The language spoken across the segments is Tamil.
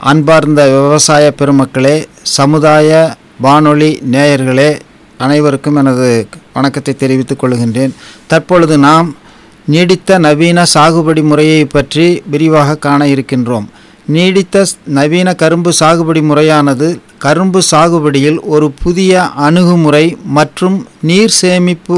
அன்பார்ந்த விவசாய பெருமக்களே சமுதாய வானொலி நேயர்களே அனைவருக்கும் எனது வணக்கத்தை தெரிவித்துக் கொள்கின்றேன் தற்பொழுது நாம் நீடித்த நவீன சாகுபடி முறையை பற்றி விரிவாக காண இருக்கின்றோம் நீடித்த ஸ்- நவீன கரும்பு சாகுபடி முறையானது கரும்பு சாகுபடியில் ஒரு புதிய அணுகுமுறை மற்றும் நீர் சேமிப்பு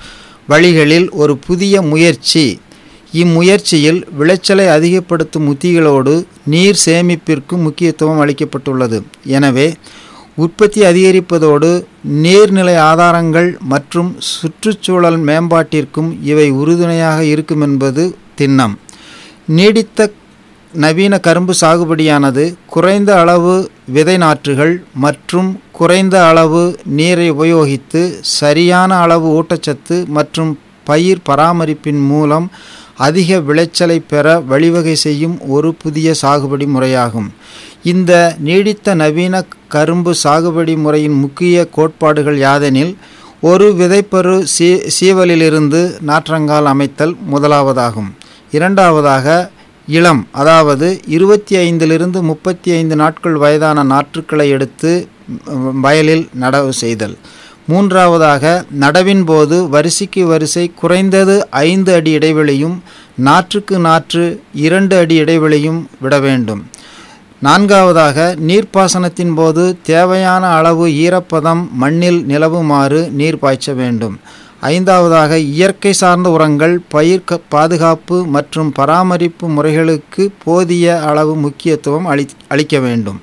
வழிகளில் ஒரு புதிய முயற்சி இம்முயற்சியில் விளைச்சலை அதிகப்படுத்தும் உத்திகளோடு நீர் சேமிப்பிற்கு முக்கியத்துவம் அளிக்கப்பட்டுள்ளது எனவே உற்பத்தி அதிகரிப்பதோடு நீர்நிலை ஆதாரங்கள் மற்றும் சுற்றுச்சூழல் மேம்பாட்டிற்கும் இவை உறுதுணையாக இருக்கும் என்பது திண்ணம் நீடித்த நவீன கரும்பு சாகுபடியானது குறைந்த அளவு விதை நாற்றுகள் மற்றும் குறைந்த அளவு நீரை உபயோகித்து சரியான அளவு ஊட்டச்சத்து மற்றும் பயிர் பராமரிப்பின் மூலம் அதிக விளைச்சலை பெற வழிவகை செய்யும் ஒரு புதிய சாகுபடி முறையாகும் இந்த நீடித்த நவீன கரும்பு சாகுபடி முறையின் முக்கிய கோட்பாடுகள் யாதெனில் ஒரு விதைப்பரு சீ சீவலிலிருந்து நாற்றங்கால் அமைத்தல் முதலாவதாகும் இரண்டாவதாக இளம் அதாவது இருபத்தி ஐந்திலிருந்து முப்பத்தி ஐந்து நாட்கள் வயதான நாற்றுக்களை எடுத்து ம், வயலில் நடவு செய்தல் மூன்றாவதாக நடவின் போது வரிசைக்கு வரிசை குறைந்தது ஐந்து அடி இடைவெளியும் நாற்றுக்கு நாற்று இரண்டு அடி இடைவெளியும் விட வேண்டும் நான்காவதாக நீர்ப்பாசனத்தின் போது தேவையான அளவு ஈரப்பதம் மண்ணில் நிலவுமாறு நீர் பாய்ச்ச வேண்டும் ஐந்தாவதாக இயற்கை சார்ந்த உரங்கள் பயிர் க- பாதுகாப்பு மற்றும் பராமரிப்பு முறைகளுக்கு போதிய அளவு முக்கியத்துவம் அளி அளிக்க வேண்டும்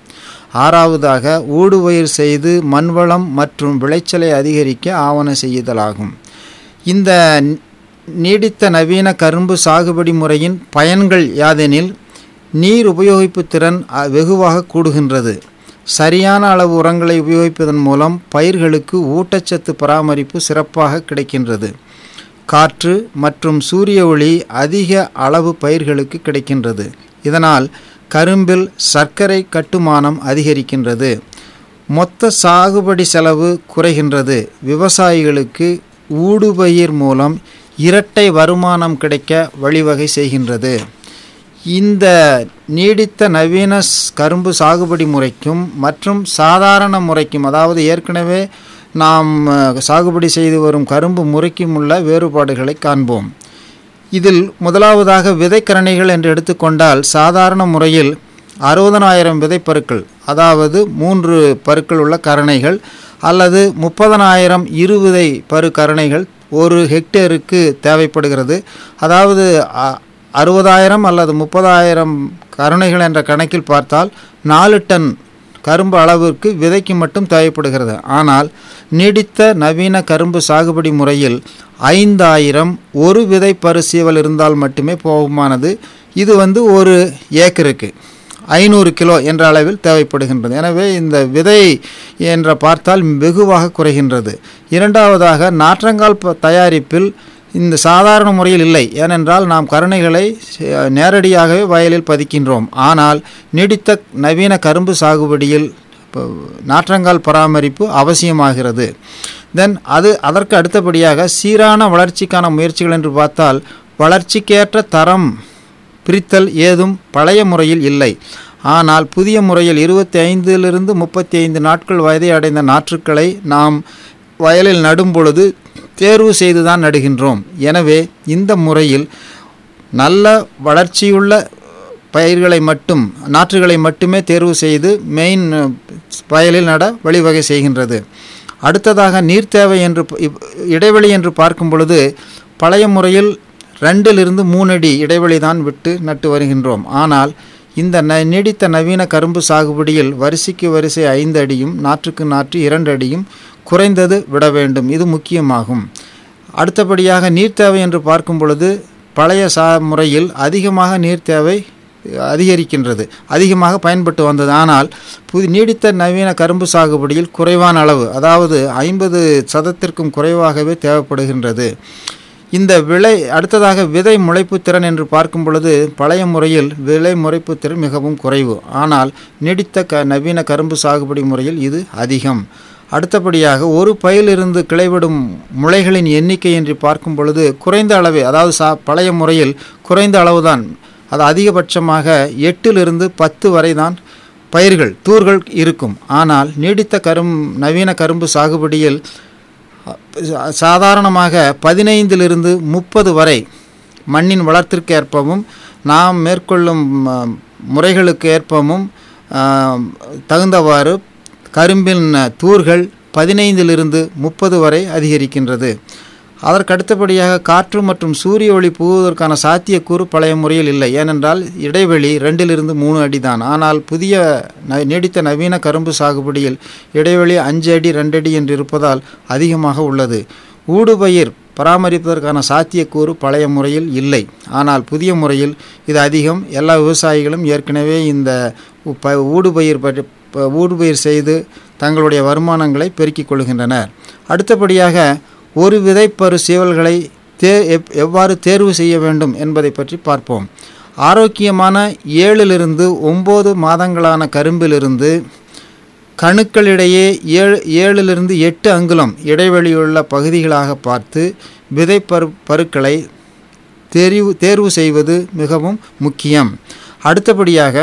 ஆறாவதாக ஊடுபயிர் செய்து மண்வளம் மற்றும் விளைச்சலை அதிகரிக்க ஆவண செய்தலாகும் இந்த ந- நீடித்த நவீன கரும்பு சாகுபடி முறையின் பயன்கள் யாதெனில் நீர் உபயோகிப்பு திறன் அ, வெகுவாக கூடுகின்றது சரியான அளவு உரங்களை உபயோகிப்பதன் மூலம் பயிர்களுக்கு ஊட்டச்சத்து பராமரிப்பு சிறப்பாக கிடைக்கின்றது காற்று மற்றும் சூரிய ஒளி அதிக அளவு பயிர்களுக்கு கிடைக்கின்றது இதனால் கரும்பில் சர்க்கரை கட்டுமானம் அதிகரிக்கின்றது மொத்த சாகுபடி செலவு குறைகின்றது விவசாயிகளுக்கு ஊடுபயிர் மூலம் இரட்டை வருமானம் கிடைக்க வழிவகை செய்கின்றது இந்த நீடித்த நவீன ஸ்- கரும்பு சாகுபடி முறைக்கும் மற்றும் சாதாரண முறைக்கும் அதாவது ஏற்கனவே நாம் அஹ், சாகுபடி செய்து வரும் கரும்பு முறைக்கும் உள்ள வேறுபாடுகளை காண்போம் இதில் முதலாவதாக விதைக்கரணைகள் என்று எடுத்துக்கொண்டால் சாதாரண முறையில் அறுபதனாயிரம் விதைப்பருக்கள் அதாவது மூன்று பருக்கள் உள்ள கரணைகள் அல்லது முப்பதனாயிரம் இருவிதை பரு கரணைகள் ஒரு ஹெக்டேருக்கு தேவைப்படுகிறது அதாவது அ- அறுபதாயிரம் அல்லது முப்பதாயிரம் கருணைகள் என்ற கணக்கில் பார்த்தால் நாலு டன் கரும்பு அளவிற்கு விதைக்கு மட்டும் தேவைப்படுகிறது ஆனால் நீடித்த நவீன கரும்பு சாகுபடி முறையில் ஐந்தாயிரம் ஒரு விதை பரிசீவல் இருந்தால் மட்டுமே போகுமானது இது வந்து ஒரு ஏக்கருக்கு ஐநூறு கிலோ என்ற அளவில் தேவைப்படுகின்றது எனவே இந்த விதை என்ற பார்த்தால் வெகுவாக குறைகின்றது இரண்டாவதாக நாற்றங்கால் ப- தயாரிப்பில் இந்த சாதாரண முறையில் இல்லை ஏனென்றால் நாம் கருணைகளை அஹ், நேரடியாகவே வயலில் பதிக்கின்றோம் ஆனால் நீடித்த நவீன கரும்பு சாகுபடியில் இப்போ நாற்றங்கால் பராமரிப்பு அவசியமாகிறது தென் அது அதற்கு அடுத்தபடியாக சீரான வளர்ச்சிக்கான முயற்சிகள் என்று பார்த்தால் வளர்ச்சிக்கேற்ற தரம் பிரித்தல் ஏதும் பழைய முறையில் இல்லை ஆனால் புதிய முறையில் இருபத்தி ஐந்திலிருந்து முப்பத்தி ஐந்து நாட்கள் வயதை அடைந்த நாற்றுக்களை நாம் வயலில் நடும் பொழுது தேர்வு செய்துதான் நடுகின்றோம் எனவே இந்த முறையில் நல்ல வளர்ச்சியுள்ள பயிர்களை மட்டும் நாற்றுகளை மட்டுமே தேர்வு செய்து மெயின் அஹ், வயலில் நட வழிவகை செய்கின்றது அடுத்ததாக நீர் தேவை என்று ப- இப்- இடைவெளி என்று பார்க்கும் பொழுது பழைய முறையில் ரெண்டிலிருந்து மூணு அடி இடைவெளி தான் விட்டு நட்டு வருகின்றோம் ஆனால் இந்த ந நீடித்த நவீன கரும்பு சாகுபடியில் வரிசைக்கு வரிசை ஐந்து அடியும் நாற்றுக்கு நாற்று இரண்டு அடியும் குறைந்தது விட வேண்டும் இது முக்கியமாகும் அடுத்தபடியாக நீர் தேவை என்று பார்க்கும் பொழுது பழைய சா முறையில் அதிகமாக நீர் தேவை அதிகரிக்கின்றது அதிகமாக பயன்பட்டு வந்தது ஆனால் புது நீடித்த நவீன கரும்பு சாகுபடியில் குறைவான அளவு அதாவது ஐம்பது சதத்திற்கும் குறைவாகவே தேவைப்படுகின்றது இந்த விளை அடுத்ததாக விதை முளைப்பு திறன் என்று பார்க்கும் பொழுது பழைய முறையில் விலை முளைப்பு திறன் மிகவும் குறைவு ஆனால் நீடித்த க நவீன கரும்பு சாகுபடி முறையில் இது அதிகம் அடுத்தபடியாக ஒரு பயிலிருந்து கிளைவிடும் முளைகளின் எண்ணிக்கை என்று பார்க்கும் பொழுது குறைந்த அளவே அதாவது சா பழைய முறையில் குறைந்த அளவுதான் அது அதிகபட்சமாக எட்டிலிருந்து பத்து வரை தான் பயிர்கள் தூர்கள் இருக்கும் ஆனால் நீடித்த கரும் நவீன கரும்பு சாகுபடியில் அ, சாதாரணமாக பதினைந்திலிருந்து முப்பது வரை மண்ணின் வளத்திற்கு ஏற்பவும் நாம் மேற்கொள்ளும் அ, முறைகளுக்கு ஏற்பவும் ஆ, தகுந்தவாறு கரும்பின் தூர்கள் பதினைந்திலிருந்து முப்பது வரை அதிகரிக்கின்றது அதற்கு அடுத்தபடியாக காற்று மற்றும் சூரிய ஒளி புகுவதற்கான சாத்தியக்கூறு பழைய முறையில் இல்லை ஏனென்றால் இடைவெளி ரெண்டிலிருந்து மூணு அடி தான் ஆனால் புதிய ந நீடித்த நவீன கரும்பு சாகுபடியில் இடைவெளி அஞ்சு அடி ரெண்டு அடி என்று இருப்பதால் அதிகமாக உள்ளது ஊடுபயிர் பராமரிப்பதற்கான சாத்தியக்கூறு பழைய முறையில் இல்லை ஆனால் புதிய முறையில் இது அதிகம் எல்லா விவசாயிகளும் ஏற்கனவே இந்த உ- ப ஊடுபயிர் பற்றி ப- ஊடுபயிர் செய்து தங்களுடைய வருமானங்களை பெருக்கிக் கொள்கின்றனர் அடுத்தபடியாக ஒரு விதைப்பரு சீவல்களை தே எப்- எவ்வாறு தேர்வு செய்ய வேண்டும் என்பதை பற்றி பார்ப்போம் ஆரோக்கியமான ஏழிலிருந்து ஒம்பது மாதங்களான கரும்பிலிருந்து கணுக்களிடையே ஏழு ஏழிலிருந்து எட்டு அங்குலம் இடைவெளியுள்ள பகுதிகளாக பார்த்து விதைப்பரு பருக்களை தெரிவு தேர்வு செய்வது மிகவும் முக்கியம் அடுத்தபடியாக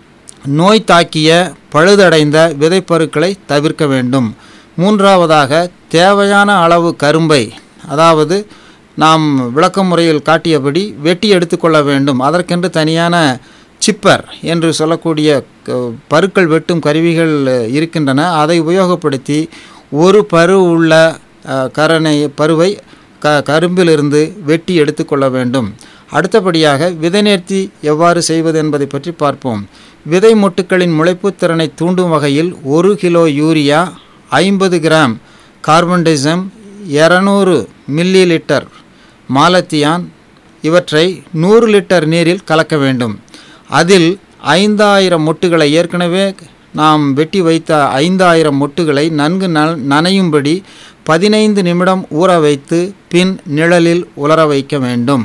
நோய் தாக்கிய பழுதடைந்த விதைப்பருக்களை தவிர்க்க வேண்டும் மூன்றாவதாக தேவையான அளவு கரும்பை அதாவது நாம் விளக்க முறையில் காட்டியபடி வெட்டி எடுத்துக்கொள்ள வேண்டும் அதற்கென்று தனியான சிப்பர் என்று சொல்லக்கூடிய க- பருக்கள் வெட்டும் கருவிகள் இருக்கின்றன அதை உபயோகப்படுத்தி ஒரு பரு உள்ள அஹ், கரணை பருவை க கரும்பிலிருந்து வெட்டி எடுத்துக்கொள்ள வேண்டும் அடுத்தபடியாக விதை நேர்த்தி எவ்வாறு செய்வது என்பதை பற்றி பார்ப்போம் விதை மொட்டுக்களின் முளைப்புத் திறனை தூண்டும் வகையில் ஒரு கிலோ யூரியா ஐம்பது கிராம் கார்பன்டைசம் இரநூறு மில்லி லிட்டர் மாலத்தியான் இவற்றை நூறு லிட்டர் நீரில் கலக்க வேண்டும் அதில் ஐந்தாயிரம் மொட்டுகளை ஏற்கனவே நாம் வெட்டி வைத்த ஐந்தாயிரம் மொட்டுகளை நன்கு ந நனையும்படி பதினைந்து நிமிடம் ஊற வைத்து பின் நிழலில் உலர வைக்க வேண்டும்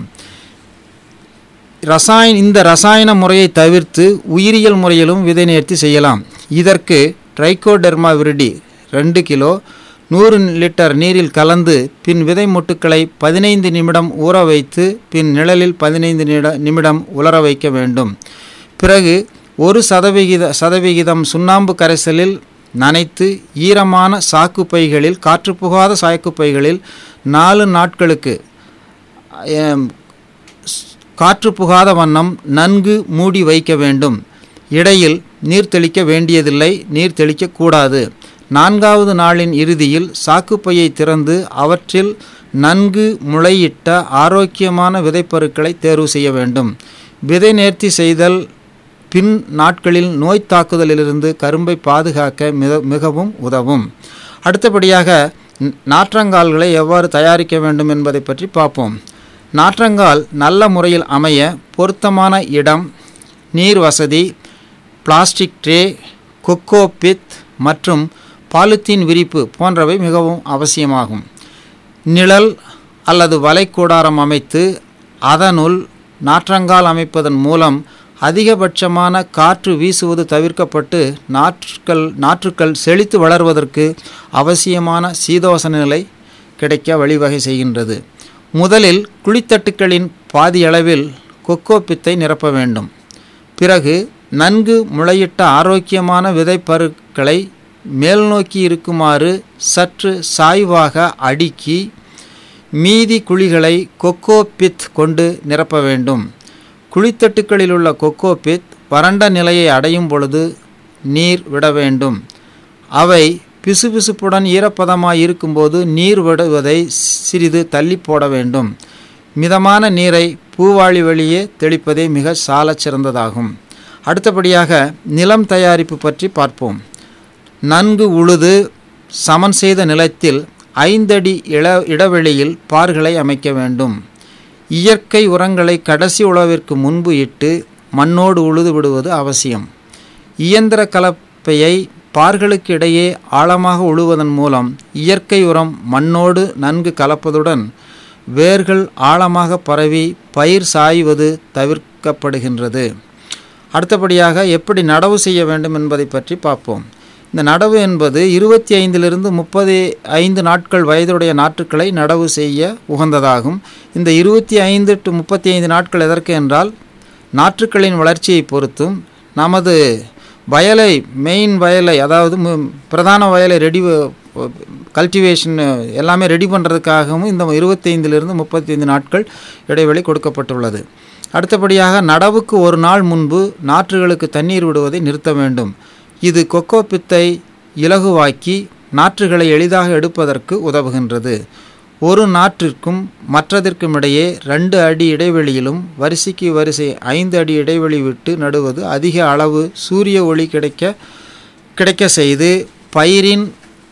ரசாயன இந்த ரசாயன முறையை தவிர்த்து உயிரியல் முறையிலும் விதை நேர்த்தி செய்யலாம் இதற்கு ட்ரைகோடெர்மா விரிடி ரெண்டு கிலோ நூறு லிட்டர் நீரில் கலந்து பின் விதை மொட்டுக்களை பதினைந்து நிமிடம் ஊற வைத்து பின் நிழலில் பதினைந்து நிட நிமிடம் உலர வைக்க வேண்டும் பிறகு ஒரு சதவிகித சதவிகிதம் சுண்ணாம்பு கரைசலில் நனைத்து ஈரமான சாக்கு பைகளில் காற்று புகாத சாக்கு பைகளில் நாலு நாட்களுக்கு எம், காற்று புகாத வண்ணம் நன்கு மூடி வைக்க வேண்டும் இடையில் நீர் தெளிக்க வேண்டியதில்லை நீர் தெளிக்கக்கூடாது நான்காவது நாளின் இறுதியில் சாக்குப்பையை திறந்து அவற்றில் நன்கு முளையிட்ட ஆரோக்கியமான விதைப்பருக்களை தேர்வு செய்ய வேண்டும் விதை நேர்த்தி செய்தல் பின் நாட்களில் நோய் தாக்குதலிலிருந்து கரும்பை பாதுகாக்க மிக மிகவும் உதவும் அடுத்தபடியாக ந- நாற்றங்கால்களை எவ்வாறு தயாரிக்க வேண்டும் என்பதை பற்றி பார்ப்போம் நாற்றங்கால் நல்ல முறையில் அமைய பொருத்தமான இடம் நீர் வசதி பிளாஸ்டிக் ட்ரே கொக்கோ பித் மற்றும் பாலித்தீன் விரிப்பு போன்றவை மிகவும் அவசியமாகும் நிழல் அல்லது வலைக்கூடாரம் அமைத்து அதனுள் நாற்றங்கால் அமைப்பதன் மூலம் அதிகபட்சமான காற்று வீசுவது தவிர்க்கப்பட்டு நாற்றுக்கள் நாற்றுக்கள் செழித்து வளர்வதற்கு அவசியமான சீதோசன நிலை கிடைக்க வழிவகை செய்கின்றது முதலில் குழித்தட்டுக்களின் பாதியளவில் கொக்கோ பித்தை நிரப்ப வேண்டும் பிறகு நன்கு முளையிட்ட ஆரோக்கியமான விதைப்பருக்களை மேல் நோக்கி இருக்குமாறு சற்று சாய்வாக அடுக்கி மீதி குழிகளை கொக்கோ பித் கொண்டு நிரப்ப வேண்டும் குழித்தட்டுக்களில் உள்ள கொக்கோ பித் வறண்ட நிலையை அடையும் பொழுது நீர் விட வேண்டும் அவை பிசுபிசுப்புடன் ஈரப்பதமாய் இருக்கும்போது நீர் விடுவதை சிறிது தள்ளி போட வேண்டும் மிதமான நீரை பூவாளி வழியே தெளிப்பதே மிக சாலச் சிறந்ததாகும் அடுத்தபடியாக நிலம் தயாரிப்பு பற்றி பார்ப்போம் நன்கு உழுது சமன் செய்த நிலத்தில் ஐந்தடி இள இடைவெளியில் பார்களை அமைக்க வேண்டும் இயற்கை உரங்களை கடைசி உழவிற்கு முன்பு இட்டு மண்ணோடு உழுது விடுவது அவசியம் இயந்திர கலப்பையை பார்களுக்கு இடையே ஆழமாக உழுவதன் மூலம் இயற்கை உரம் மண்ணோடு நன்கு கலப்பதுடன் வேர்கள் ஆழமாக பரவி பயிர் சாய்வது தவிர்க்கப்படுகின்றது அடுத்தபடியாக எப்படி நடவு செய்ய வேண்டும் என்பதை பற்றி பார்ப்போம் இந்த நடவு என்பது இருபத்தி ஐந்திலிருந்து முப்பது ஐந்து நாட்கள் வயதுடைய நாற்றுக்களை நடவு செய்ய உகந்ததாகும் இந்த இருபத்தி ஐந்து டு முப்பத்தி ஐந்து நாட்கள் எதற்கு என்றால் நாற்றுக்களின் வளர்ச்சியை பொறுத்தும் நமது வயலை மெயின் வயலை அதாவது மு- பிரதான வயலை ரெடி கல்டிவேஷன் எல்லாமே ரெடி பண்ணுறதுக்காகவும் இந்த இருபத்தைந்திலிருந்து முப்பத்தைந்து நாட்கள் இடைவெளி கொடுக்கப்பட்டுள்ளது அடுத்தபடியாக நடவுக்கு ஒரு நாள் முன்பு நாற்றுகளுக்கு தண்ணீர் விடுவதை நிறுத்த வேண்டும் இது கொக்கோ பித்தை இலகுவாக்கி நாற்றுகளை எளிதாக எடுப்பதற்கு உதவுகின்றது ஒரு நாற்றிற்கும் மற்றதற்கும் இடையே ரெண்டு அடி இடைவெளியிலும் வரிசைக்கு வரிசை ஐந்து அடி இடைவெளி விட்டு நடுவது அதிக அளவு சூரிய ஒளி கிடைக்க கிடைக்க செய்து பயிரின்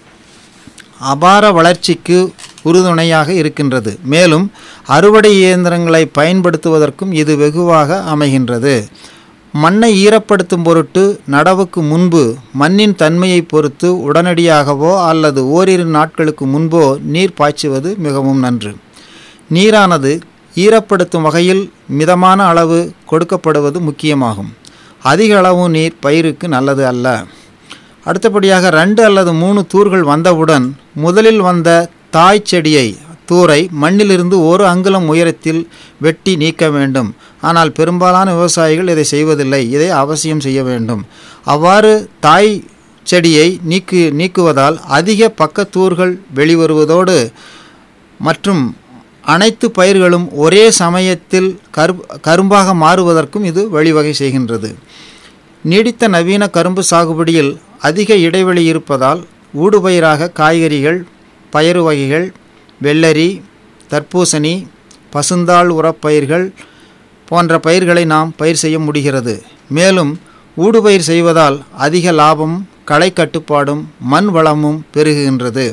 அபார வளர்ச்சிக்கு உறுதுணையாக இருக்கின்றது மேலும் அறுவடை இயந்திரங்களை பயன்படுத்துவதற்கும் இது வெகுவாக அமைகின்றது மண்ணை ஈரப்படுத்தும் பொருட்டு நடவுக்கு முன்பு மண்ணின் தன்மையை பொறுத்து உடனடியாகவோ அல்லது ஓரிரு நாட்களுக்கு முன்போ நீர் பாய்ச்சுவது மிகவும் நன்று நீரானது ஈரப்படுத்தும் வகையில் மிதமான அளவு கொடுக்கப்படுவது முக்கியமாகும் அதிக அளவு நீர் பயிருக்கு நல்லது அல்ல அடுத்தபடியாக ரெண்டு அல்லது மூணு தூர்கள் வந்தவுடன் முதலில் வந்த தாய் செடியை தூரை மண்ணிலிருந்து ஒரு அங்குலம் உயரத்தில் வெட்டி நீக்க வேண்டும் ஆனால் பெரும்பாலான விவசாயிகள் இதை செய்வதில்லை இதை அவசியம் செய்ய வேண்டும் அவ்வாறு தாய் செடியை நீக்கு நீக்குவதால் அதிக பக்கத்தூர்கள் வெளிவருவதோடு மற்றும் அனைத்து பயிர்களும் ஒரே சமயத்தில் கரு கரும்பாக மாறுவதற்கும் இது வழிவகை செய்கின்றது நீடித்த நவீன கரும்பு சாகுபடியில் அதிக இடைவெளி இருப்பதால் ஊடுபயிராக காய்கறிகள் பயறு வகைகள் வெள்ளரி தர்பூசணி பசுந்தாள் உரப்பயிர்கள் போன்ற பயிர்களை நாம் பயிர் செய்ய முடிகிறது மேலும் ஊடுபயிர் செய்வதால் அதிக லாபம் களை கட்டுப்பாடும் மண் வளமும் பெருகுகின்றது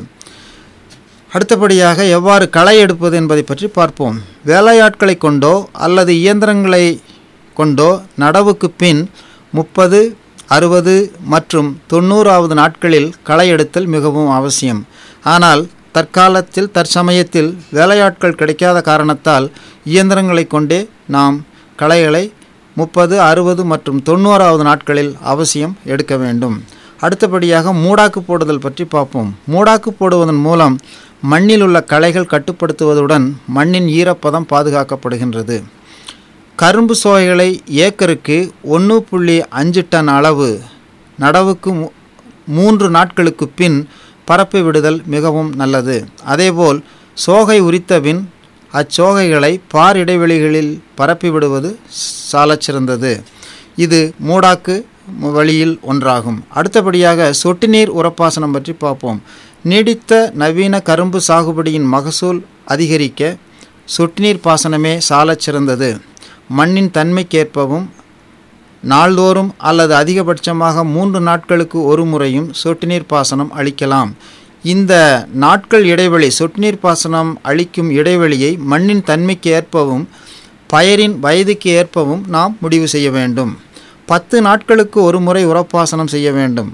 அடுத்தபடியாக எவ்வாறு களை எடுப்பது என்பதை பற்றி பார்ப்போம் வேலையாட்களை கொண்டோ அல்லது இயந்திரங்களை கொண்டோ நடவுக்கு பின் முப்பது அறுபது மற்றும் தொண்ணூறாவது நாட்களில் களை எடுத்தல் மிகவும் அவசியம் ஆனால் தற்காலத்தில் தற்சமயத்தில் வேலையாட்கள் கிடைக்காத காரணத்தால் இயந்திரங்களை கொண்டே நாம் களைகளை முப்பது அறுபது மற்றும் தொண்ணூறாவது நாட்களில் அவசியம் எடுக்க வேண்டும் அடுத்தபடியாக மூடாக்கு போடுதல் பற்றி பார்ப்போம் மூடாக்கு போடுவதன் மூலம் மண்ணில் உள்ள களைகள் கட்டுப்படுத்துவதுடன் மண்ணின் ஈரப்பதம் பாதுகாக்கப்படுகின்றது கரும்பு சோகைகளை ஏக்கருக்கு ஒன்று புள்ளி அஞ்சு டன் அளவு நடவுக்கு மூ- மூன்று நாட்களுக்கு பின் பரப்பி விடுதல் மிகவும் நல்லது அதேபோல் சோகை உரித்தபின் அச்சோகைகளை பார் இடைவெளிகளில் பரப்பி விடுவது சாலச் சிறந்தது இது மூடாக்கு வழியில் ஒன்றாகும் அடுத்தபடியாக சொட்டு நீர் உரப்பாசனம் பற்றி பார்ப்போம் நீடித்த நவீன கரும்பு சாகுபடியின் மகசூல் அதிகரிக்க சொட்டு நீர் பாசனமே சாலச் சிறந்தது மண்ணின் தன்மைக்கேற்பவும் நாள்தோறும் அல்லது அதிகபட்சமாக மூன்று நாட்களுக்கு ஒரு முறையும் சொட்டு நீர் பாசனம் அளிக்கலாம் இந்த நாட்கள் இடைவெளி சொட்டு நீர் பாசனம் அளிக்கும் இடைவெளியை மண்ணின் தன்மைக்கு ஏற்பவும் பயிரின் வயதுக்கு ஏற்பவும் நாம் முடிவு செய்ய வேண்டும் பத்து நாட்களுக்கு ஒரு முறை உரப்பாசனம் செய்ய வேண்டும்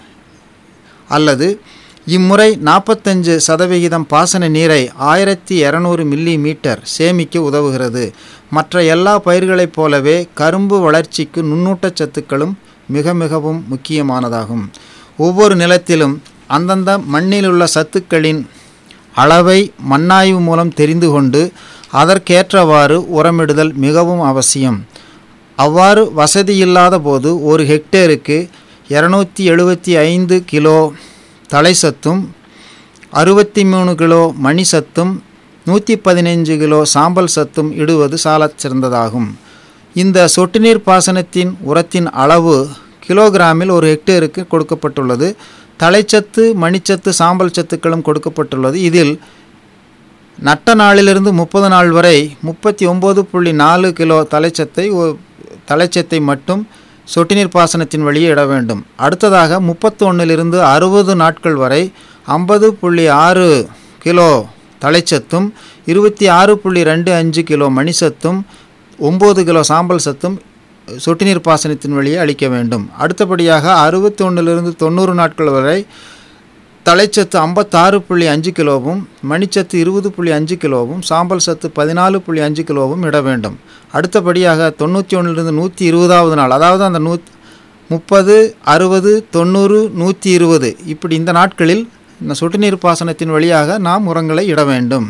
அல்லது இம்முறை நாற்பத்தஞ்சு சதவிகிதம் பாசன நீரை ஆயிரத்தி இரநூறு மில்லி மீட்டர் சேமிக்க உதவுகிறது மற்ற எல்லா பயிர்களைப் போலவே கரும்பு வளர்ச்சிக்கு நுண்ணூட்டச் சத்துக்களும் மிக மிகவும் முக்கியமானதாகும் ஒவ்வொரு நிலத்திலும் அந்தந்த மண்ணிலுள்ள சத்துக்களின் அளவை மண்ணாய்வு மூலம் தெரிந்து கொண்டு அதற்கேற்றவாறு உரமிடுதல் மிகவும் அவசியம் அவ்வாறு வசதியில்லாத போது ஒரு ஹெக்டேருக்கு இரநூத்தி எழுபத்தி ஐந்து கிலோ தலை சத்தும் அறுபத்தி மூணு கிலோ மணி சத்தும் நூற்றி பதினைஞ்சு கிலோ சாம்பல் சத்தும் இடுவது சாலச் சிறந்ததாகும் இந்த சொட்டு நீர் பாசனத்தின் உரத்தின் அளவு கிலோகிராமில் ஒரு ஹெக்டேருக்கு கொடுக்கப்பட்டுள்ளது தலைச்சத்து மணிச்சத்து சாம்பல் சத்துக்களும் கொடுக்கப்பட்டுள்ளது இதில் நட்ட நாளிலிருந்து முப்பது நாள் வரை முப்பத்தி ஒம்பது புள்ளி நாலு கிலோ தலைச்சத்தை ஒ- தலைச்சத்தை மட்டும் சொட்டு நீர் பாசனத்தின் வழியே இட வேண்டும் அடுத்ததாக முப்பத்தொன்னிலிருந்து அறுபது நாட்கள் வரை ஐம்பது புள்ளி ஆறு கிலோ தலைச்சத்தும் இருபத்தி ஆறு புள்ளி ரெண்டு அஞ்சு கிலோ மணிசத்தும் ஒம்பது கிலோ சாம்பல் சத்தும் சொட்டு நீர் பாசனத்தின் வழியே அளிக்க வேண்டும் அடுத்தபடியாக அறுபத்தி ஒன்றிலிருந்து தொண்ணூறு நாட்கள் வரை தலைச்சத்து ஐம்பத்தாறு புள்ளி அஞ்சு கிலோவும் மணிச்சத்து இருபது புள்ளி அஞ்சு கிலோவும் சாம்பல் சத்து பதினாலு புள்ளி அஞ்சு கிலோவும் இட வேண்டும் அடுத்தபடியாக தொண்ணூற்றி ஒன்றிலிருந்து நூற்றி இருபதாவது நாள் அதாவது அந்த நூ முப்பது அறுபது தொண்ணூறு நூற்றி இருபது இப்படி இந்த நாட்களில் இந்த சொட்டு நீர் பாசனத்தின் வழியாக நாம் உரங்களை இட வேண்டும்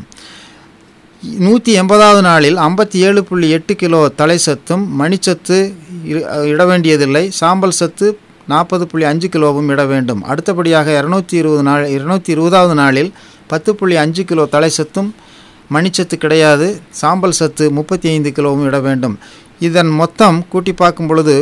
நூற்றி எண்பதாவது நாளில் ஐம்பத்தி ஏழு புள்ளி எட்டு கிலோ தலை சத்தும் மணிச்சத்து இரு- இட வேண்டியதில்லை சாம்பல் சத்து நாற்பது புள்ளி அஞ்சு கிலோவும் இட வேண்டும் அடுத்தபடியாக இரநூத்தி இருபது நாள் இருநூற்றி இருபதாவது நாளில் பத்து புள்ளி அஞ்சு கிலோ தலை சத்தும் மணிச்சத்து கிடையாது சாம்பல் சத்து முப்பத்தி ஐந்து கிலோவும் இட வேண்டும் இதன் மொத்தம் கூட்டி பார்க்கும் பொழுது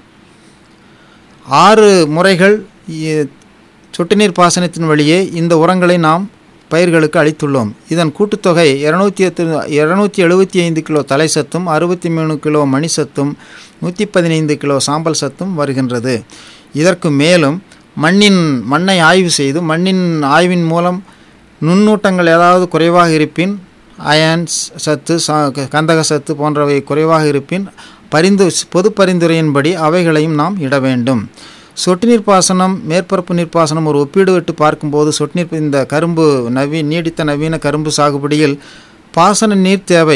ஆறு முறைகள் இ- சொட்டு நீர் பாசனத்தின் வழியே இந்த உரங்களை நாம் பயிர்களுக்கு அளித்துள்ளோம் இதன் கூட்டுத்தொகை இரநூத்தி எத்து இரநூத்தி எழுபத்தி ஐந்து கிலோ தலை சத்தும் அறுபத்தி மூணு கிலோ மணி சத்தும் நூற்றி பதினைந்து கிலோ சாம்பல் சத்தும் வருகின்றது இதற்கு மேலும் மண்ணின் மண்ணை ஆய்வு செய்து மண்ணின் ஆய்வின் மூலம் நுண்ணூட்டங்கள் ஏதாவது குறைவாக இருப்பின் அயன்ஸ் சத்து சா கந்தக சத்து போன்றவை குறைவாக இருப்பின் பரிந்து பொது பரிந்துரையின்படி அவைகளையும் நாம் இட வேண்டும் சொட்டு நீர் பாசனம் மேற்பரப்பு நீர்ப்பாசனம் ஒரு ஒப்பீடு விட்டு பார்க்கும்போது சொட்டு நீர் இந்த கரும்பு நவீ நீடித்த நவீன கரும்பு சாகுபடியில் பாசன நீர் தேவை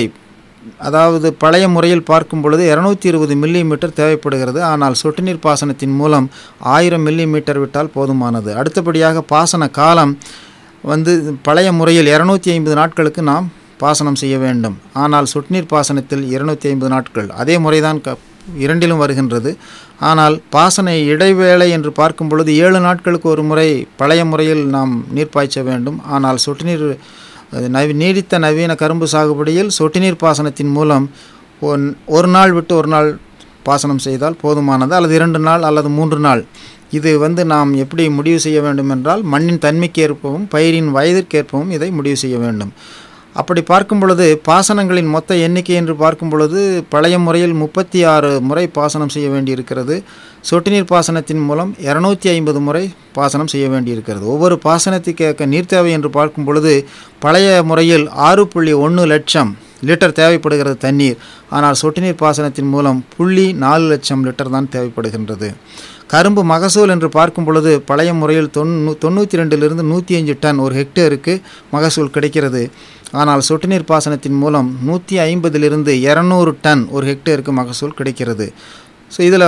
அதாவது பழைய முறையில் பார்க்கும் பொழுது இரநூத்தி இருபது மில்லி மீட்டர் தேவைப்படுகிறது ஆனால் சொட்டு நீர் பாசனத்தின் மூலம் ஆயிரம் மில்லி மீட்டர் விட்டால் போதுமானது அடுத்தபடியாக பாசன காலம் வந்து பழைய முறையில் இரநூத்தி ஐம்பது நாட்களுக்கு நாம் பாசனம் செய்ய வேண்டும் ஆனால் சொட்டுநீர் பாசனத்தில் இருநூத்தி ஐம்பது நாட்கள் அதே முறைதான் க இரண்டிலும் வருகின்றது ஆனால் பாசன இடைவேளை என்று பார்க்கும் பொழுது ஏழு நாட்களுக்கு ஒரு முறை பழைய முறையில் நாம் நீர் பாய்ச்ச வேண்டும் ஆனால் சொட்டுநீர் அது நவி நீடித்த நவீன கரும்பு சாகுபடியில் சொட்டுநீர் பாசனத்தின் மூலம் ஒன்- ஒரு நாள் விட்டு ஒரு நாள் பாசனம் செய்தால் போதுமானது அல்லது இரண்டு நாள் அல்லது மூன்று நாள் இது வந்து நாம் எப்படி முடிவு செய்ய வேண்டும் என்றால் மண்ணின் தன்மைக்கு ஏற்பவும் பயிரின் வயதிற்கேற்பவும் இதை முடிவு செய்ய வேண்டும் அப்படி பார்க்கும் பொழுது பாசனங்களின் மொத்த எண்ணிக்கை என்று பார்க்கும் பொழுது பழைய முறையில் முப்பத்தி ஆறு முறை பாசனம் செய்ய வேண்டியிருக்கிறது சொட்டு நீர் பாசனத்தின் மூலம் இரநூத்தி ஐம்பது முறை பாசனம் செய்ய வேண்டியிருக்கிறது ஒவ்வொரு பாசனத்துக்கு ஏற்க நீர் தேவை என்று பார்க்கும் பொழுது பழைய முறையில் ஆறு புள்ளி ஒன்று லட்சம் லிட்டர் தேவைப்படுகிறது தண்ணீர் ஆனால் சொட்டு நீர் பாசனத்தின் மூலம் புள்ளி நாலு லட்சம் லிட்டர் தான் தேவைப்படுகின்றது கரும்பு மகசூல் என்று பார்க்கும் பொழுது பழைய முறையில் தொண்ணூ தொண்ணூற்றி ரெண்டிலிருந்து நூற்றி அஞ்சு டன் ஒரு ஹெக்டேருக்கு மகசூல் கிடைக்கிறது ஆனால் சொட்டு நீர் பாசனத்தின் மூலம் நூற்றி ஐம்பதிலிருந்து இரநூறு டன் ஒரு ஹெக்டேருக்கு மகசூல் கிடைக்கிறது ஸோ இதில்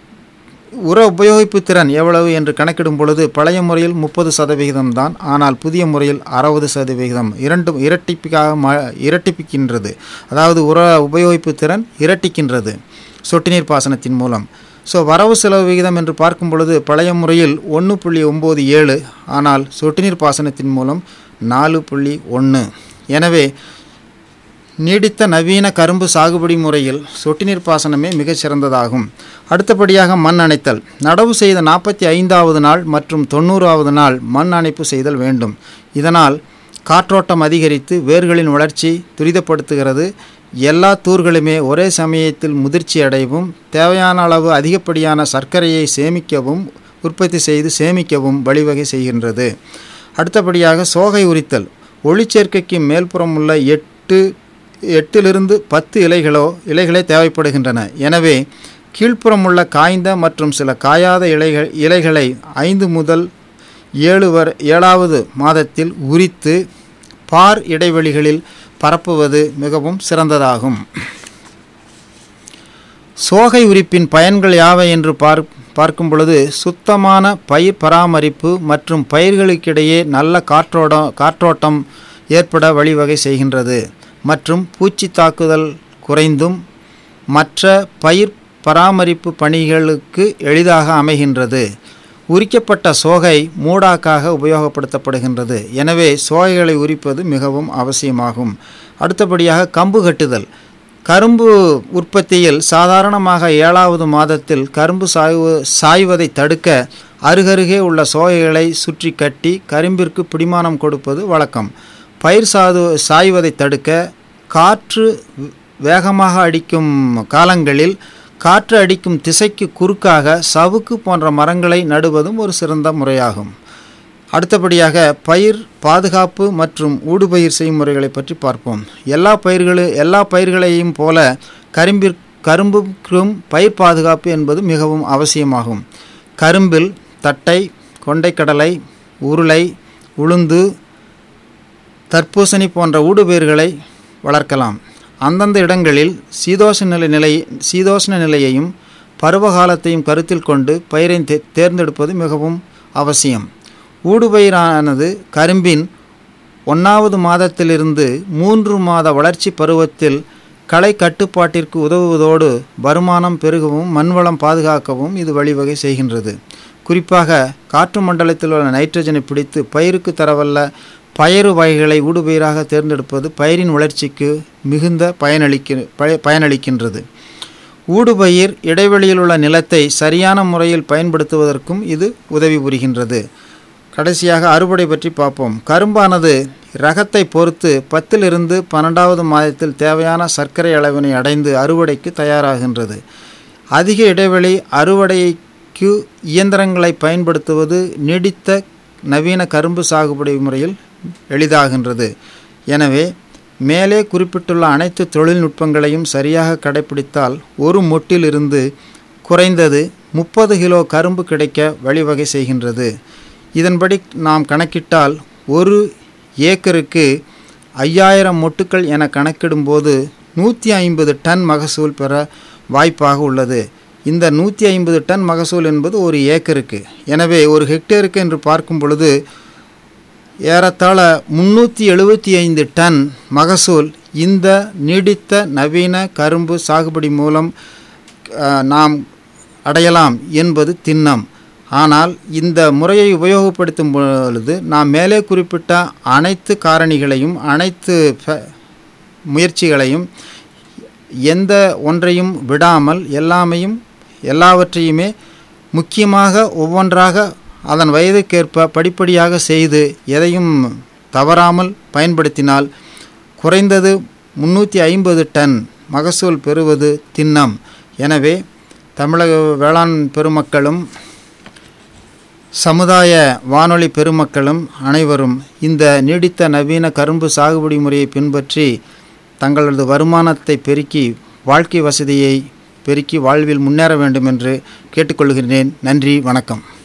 உர உபயோகிப்பு திறன் எவ்வளவு என்று கணக்கிடும் பொழுது பழைய முறையில் முப்பது சதவிகிதம் தான் ஆனால் புதிய முறையில் அறுபது சதவிகிதம் இரண்டும் இரட்டிப்பிக்காக ம இரட்டிப்பிக்கின்றது அதாவது உர உபயோகிப்பு திறன் இரட்டிக்கின்றது சொட்டு நீர் பாசனத்தின் மூலம் ஸோ வரவு செலவு விகிதம் என்று பார்க்கும் பொழுது பழைய முறையில் ஒன்று புள்ளி ஒம்பது ஏழு ஆனால் சொட்டு நீர் பாசனத்தின் மூலம் நாலு புள்ளி ஒன்று எனவே நீடித்த நவீன கரும்பு சாகுபடி முறையில் சொட்டு நீர் பாசனமே மிகச் சிறந்ததாகும் அடுத்தபடியாக மண் அணைத்தல் நடவு செய்த நாற்பத்தி ஐந்தாவது நாள் மற்றும் தொண்ணூறாவது நாள் மண் அணைப்பு செய்தல் வேண்டும் இதனால் காற்றோட்டம் அதிகரித்து வேர்களின் வளர்ச்சி துரிதப்படுத்துகிறது எல்லா தூர்களுமே ஒரே சமயத்தில் முதிர்ச்சி அடையவும் தேவையான அளவு அதிகப்படியான சர்க்கரையை சேமிக்கவும் உற்பத்தி செய்து சேமிக்கவும் வழிவகை செய்கின்றது அடுத்தபடியாக சோகை உரித்தல் ஒளிச்சேர்க்கைக்கு மேல்புறம் உள்ள எட்டு எட்டிலிருந்து பத்து இலைகளோ இலைகளே தேவைப்படுகின்றன எனவே கீழ்ப்புறம் உள்ள காய்ந்த மற்றும் சில காயாத இலைகள் இலைகளை ஐந்து முதல் ஏழு வரை ஏழாவது மாதத்தில் உரித்து பார் இடைவெளிகளில் பரப்புவது மிகவும் சிறந்ததாகும் சோகை உரிப்பின் பயன்கள் யாவை என்று பார் பார்க்கும் பொழுது சுத்தமான பயிர் பராமரிப்பு மற்றும் பயிர்களுக்கிடையே நல்ல காற்றோடம் காற்றோட்டம் ஏற்பட வழிவகை செய்கின்றது மற்றும் பூச்சி தாக்குதல் குறைந்தும் மற்ற பயிர் பராமரிப்பு பணிகளுக்கு எளிதாக அமைகின்றது உரிக்கப்பட்ட சோகை மூடாக்காக உபயோகப்படுத்தப்படுகின்றது எனவே சோகைகளை உரிப்பது மிகவும் அவசியமாகும் அடுத்தபடியாக கம்பு கட்டுதல் கரும்பு உற்பத்தியில் சாதாரணமாக ஏழாவது மாதத்தில் கரும்பு சாய்வு சாய்வதை தடுக்க அருகருகே உள்ள சோகைகளை சுற்றி கட்டி கரும்பிற்கு பிடிமானம் கொடுப்பது வழக்கம் பயிர் சாது சாய்வதை தடுக்க காற்று வேகமாக அடிக்கும் காலங்களில் காற்று அடிக்கும் திசைக்கு குறுக்காக சவுக்கு போன்ற மரங்களை நடுவதும் ஒரு சிறந்த முறையாகும் அடுத்தபடியாக பயிர் பாதுகாப்பு மற்றும் ஊடுபயிர் செய்முறைகளை பற்றி பார்ப்போம் எல்லா பயிர்களு எல்லா பயிர்களையும் போல கரும்பிற் கரும்புக்கும் பயிர் பாதுகாப்பு என்பது மிகவும் அவசியமாகும் கரும்பில் தட்டை கொண்டைக்கடலை உருளை உளுந்து தர்பூசணி போன்ற ஊடுபயிர்களை வளர்க்கலாம் அந்தந்த இடங்களில் சீதோஷ நிலை நிலை சீதோஷ்ண நிலையையும் பருவகாலத்தையும் கருத்தில் கொண்டு பயிரை தே தேர்ந்தெடுப்பது மிகவும் அவசியம் ஊடுபயிரானது கரும்பின் ஒன்றாவது மாதத்திலிருந்து மூன்று மாத வளர்ச்சி பருவத்தில் களை கட்டுப்பாட்டிற்கு உதவுவதோடு வருமானம் பெருகவும் மண்வளம் பாதுகாக்கவும் இது வழிவகை செய்கின்றது குறிப்பாக காற்று மண்டலத்தில் உள்ள நைட்ரஜனை பிடித்து பயிருக்கு தரவல்ல பயறு வகைகளை ஊடுபயிராக தேர்ந்தெடுப்பது பயிரின் வளர்ச்சிக்கு மிகுந்த பயனளிக்க பய- பயனளிக்கின்றது ஊடுபயிர் இடைவெளியில் உள்ள நிலத்தை சரியான முறையில் பயன்படுத்துவதற்கும் இது உதவி புரிகின்றது கடைசியாக அறுவடை பற்றி பார்ப்போம் கரும்பானது ரகத்தை பொறுத்து பத்திலிருந்து பன்னெண்டாவது மாதத்தில் தேவையான சர்க்கரை அளவினை அடைந்து அறுவடைக்கு தயாராகின்றது அதிக இடைவெளி அறுவடைக்கு இயந்திரங்களை பயன்படுத்துவது நீடித்த நவீன கரும்பு சாகுபடி முறையில் எளிதாகின்றது எனவே மேலே குறிப்பிட்டுள்ள அனைத்து தொழில்நுட்பங்களையும் சரியாக கடைப்பிடித்தால் ஒரு மொட்டிலிருந்து குறைந்தது முப்பது கிலோ கரும்பு கிடைக்க வழிவகை செய்கின்றது இதன்படி நாம் கணக்கிட்டால் ஒரு ஏக்கருக்கு ஐயாயிரம் மொட்டுக்கள் என கணக்கிடும்போது நூற்றி ஐம்பது டன் மகசூல் பெற வாய்ப்பாக உள்ளது இந்த நூற்றி ஐம்பது டன் மகசூல் என்பது ஒரு ஏக்கருக்கு எனவே ஒரு ஹெக்டேருக்கு என்று பார்க்கும் பொழுது ஏறத்தாழ முன்னூற்றி எழுபத்தி ஐந்து டன் மகசூல் இந்த நீடித்த நவீன கரும்பு சாகுபடி மூலம் அஹ், நாம் அடையலாம் என்பது திண்ணம் ஆனால் இந்த முறையை உபயோகப்படுத்தும் பொழுது நாம் மேலே குறிப்பிட்ட அனைத்து காரணிகளையும் அனைத்து ஃப- முயற்சிகளையும் எந்த ஒன்றையும் விடாமல் எல்லாமையும் எல்லாவற்றையுமே முக்கியமாக ஒவ்வொன்றாக அதன் வயதுக்கேற்ப படிப்படியாக செய்து எதையும் தவறாமல் பயன்படுத்தினால் குறைந்தது முன்னூற்றி ஐம்பது டன் மகசூல் பெறுவது திண்ணம் எனவே தமிழக வேளாண் பெருமக்களும் சமுதாய வானொலி பெருமக்களும் அனைவரும் இந்த நீடித்த நவீன கரும்பு சாகுபடி முறையை பின்பற்றி தங்களது வருமானத்தை பெருக்கி வாழ்க்கை வசதியை பெருக்கி வாழ்வில் முன்னேற வேண்டும் என்று கேட்டுக்கொள்கிறேன் நன்றி வணக்கம்